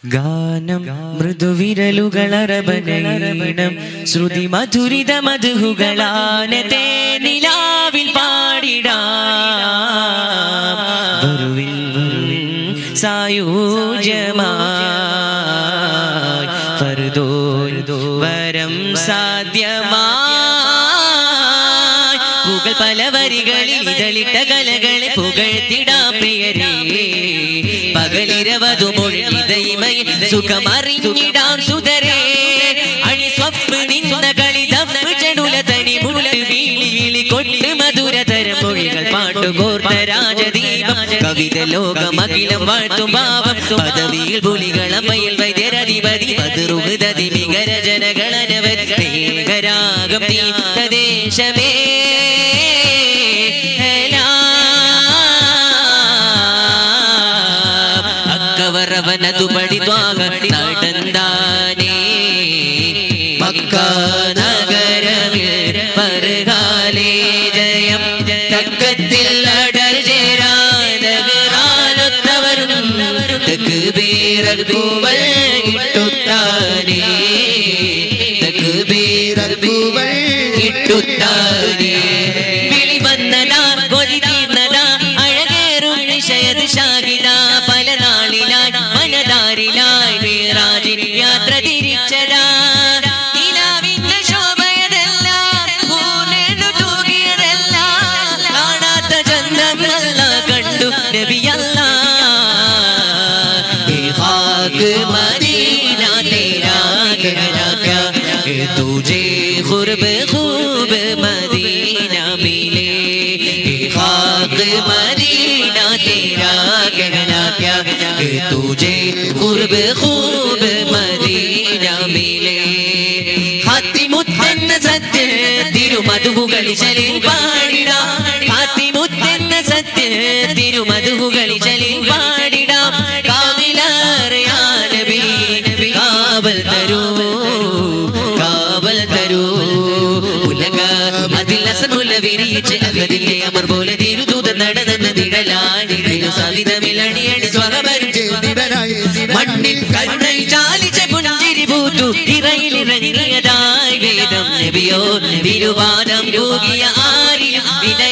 ഗാനം മൃദുവിരലുകളറബനീണം ശ്രുതി മധുരിത മധുഹുകളാനത്തെ നിലാവിൽ പാടിടാം വരുവിൻ സായൂജ്യമായി ഫർദോൻ വരം സാധ്യമായി പുകൾ പല വരികളിൽ ഇതളിട്ട കലകളെ പുകഴ്ത്തിടാം പ്രിയരേ പകലിരവതു മൊഴിതൈമയിൽ സുഖമറിഞ്ഞിടാം സുതരേ അണി സ്വപ്പ് നിന്ന കളി തപ്പ് ചെടുല തനി മുട്ട് വീളി വിളി കൊട്ട് മധുരതരം മൊഴികൾ പാട്ടുകോർത്ത രാജദീപം കവിത ലോകമകിലം വാഴ്ത്തും ഭാവം പദവിയിൽ പുലികളമ്മയിൽ വൈദ്യരധിപതി പതിറുഹൃതി മികര ജനകളനവധി മേഘരാഗം തീർത്ഥദേശമേ അക്കവറവനതു പടിദ്വാക നടന്താനേ മക്ക നഗരമിൽ പറുകാലേ ജയം തക്കത്തിൽ അടൽ ചേരാനവരും തക്ബീറൽ കൂവൽ ഇട്ടുത്താനേ തക്ബീറൽ കൂവൽ ഇട്ടുത്താനേ വിളി വന്നടാ കൊതി തീർന്നടാ അഴകേറും നിശയത് ഷാഹിദ പല നാളിലായി മനതാരിലായി മീറാജിൽ യാത്ര തിരിച്ചടാ നിലാവിന്റെ ശോഭയതെല്ലാം പൂർണ്ണു തൂകിയതെല്ലാം കാണാത്ത ചന്തം നല്ല കണ്ടു നബിയല്ല खाक मदीना तेरा कहना क्या कि तुझे खुरब खूब मदीना मिले कि खाक मदीना तेरा कहना क्या कि तुझे खुरब खूब मदीना मिले ഹാത്തിമുത്തെന്ന സത്യ തിരുമധുകളിൽ പാടിടാം ഹാത്തിമുത്തെന്ന സത്യ തിരുമധുകളിൽ പാടിടാം കാവിലറിയാനബി കാവൽ തരൂ കാവൽ തരൂ ഉലക അതിൽ അസമുല വിരിയിച്ച് അകതിന്റെ അമർ പോലെ തിരുദൂത നടന്ന നിഴലായി സവിതമിലണിയണി സ്വകമരും മണ്ണിൽ കരുണയിൽ ചാലിച്ച പുഞ്ചിരി പൂത്തു ഇറയിലിറങ്ങിയതായി വേദം നബിയോ തിരുവാദം യോഗിയ ആരിലും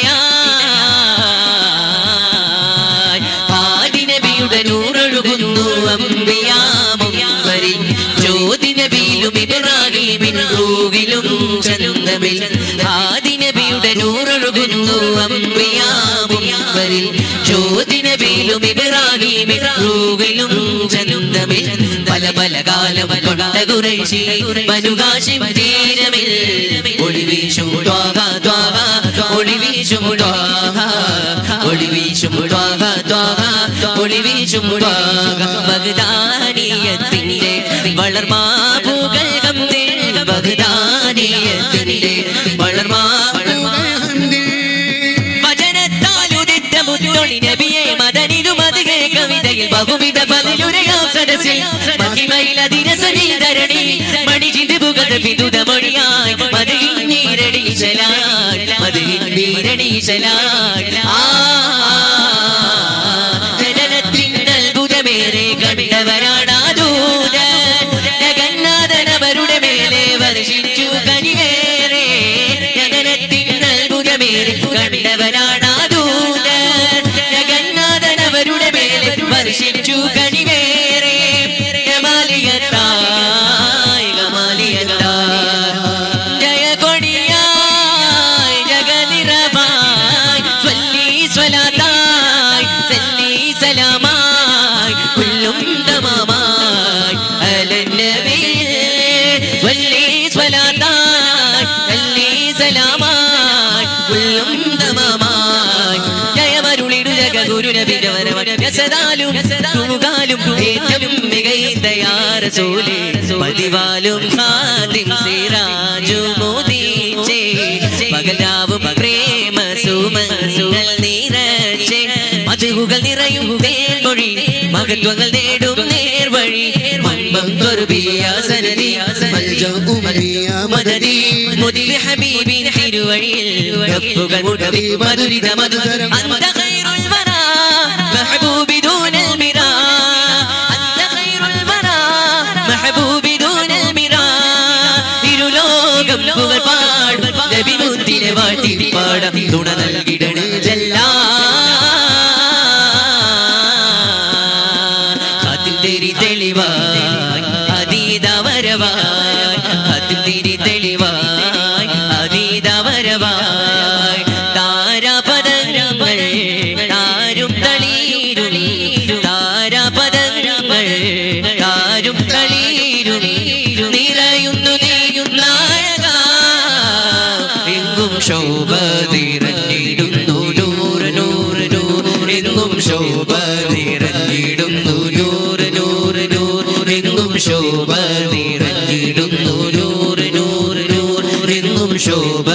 വിനയായി ആദി നബിയുടെ നൂറൊഴുകുന്നു അമ്പിയാമുമ്പരിൽ ജ്യോതി നബിയിലും ഇബ്രാഹിമിൻ റൂവിലും ചന്തമിൽ ആദി നബിയുടെ നൂറൊഴുകുന്നു അമ്പിയാമുമ്പരിൽ ജ്യോതി നബിയിലും ഇബ്രാഹിമിൻ റൂവിലും ചന്തമിൽ പല പല കാലം കൊണ്ട കുറേശി മനുകാശിം തീരമിൽ ഒളിവീശും ത്വാഹ ത്വാഹ ഒളിവീശും ത്വാഹ ഒളിവീശും ത്വാഹ ത്വാഹ ഒളിവീശും ത്വാഹ ബഗ്ദാനിയത്തിന്റെ വളർമാപുകൾ കന്തേ ബഗ്ദാനിയത്തിന്റെ വളർമാപുകൾ വചനത്താൽ ഉദിത്ത മുത്തൊളി നബിയെ മദനിലും അതികെ കവിതയിൽ ബഹുവിധ പതിലുരയാം സദസ്സിൽ മഹിമയിൽ അതിരസനീതരണി മണി ചിന്തുകത വിദുത മൊഴിയായി മതിയിൽ നീരണീശലായി മതിയിൽ നീരണീശലായി ആ ജനനത്തിൻ അത്ഭുതമേറെ കണ്ടവരാണ് ദൂതൻ ജഗന്നാഥൻ അവരുടെ മേലെ വർഷിച്ചു കനിവേറെ ജഗനത്തിൻ അത്ഭുതമേറെ കണ്ടവരാണ് ദൂതൻ ജഗന്നാഥൻ അവരുടെ മേലെ വർഷിച്ചു കനിവേറെ ഗമാലിയത്തായി ഗമാലിയത്തായി ജയ കൊടിയായി ജഗനിറമായി സ്വല്ലി സ്വലാത്തായി സല്ലി സലാമായി കുല്ലും തമാമായി അലന്നബിയിൽ സ്വല്ലി സ്വലാത്തായി സല്ലി സലാമായി കുല്ലും തമാമായി ജയമരുളിടു ജഗ ഗുരുനബിന്റെ വരവരസദാലും തൂകാലും ഏറ്റവും മികൈതയാറസൂലേ പതിവാലും ഖാദിം സിറാജു മോദിച്ചേ പകലാവും പ്രേമ സുമങ്ങൾ നിറച്ചേ മധുകൾ നിറയും നേർമൊഴി മഹത്വങ്ങൾ നേടും നേർവഴി മമ്പം തൊറുബിയാസനദി മദദി മുദ്ദി ഹബീബിൻ തിരുവഴിയിൽ ഗപ്പുകൾ മുടവി മധുരിത മധുരം അന്ത ഖൈറുൽ വരാ محبوب دون المراء أنت خير الورى പരം തുണ നൽകിടണേ ജല്ലാ അതിൽ തിരി തെളിവായി അതീത വരവായി അതിൽ തിരി തെളിവായി അതീത വരവായി താരപദങ്ങൾ താരും തളീരുളി താരപദങ്ങൾ താരും തളീരുളി നിറയുന്നു നീയും നായക എങ്കും ശോഭ നിറഞ്ഞിടുന്നു നൂറ് നൂറ് നൂറ് എങ്ങും ശോഭ നിറഞ്ഞിടുന്നു നൂറ് നൂറ് നൂറ് എങ്ങും ശോഭ നിറഞ്ഞിടുന്നു നൂറ് നൂറ് നൂറ് എങ്ങും ശോഭ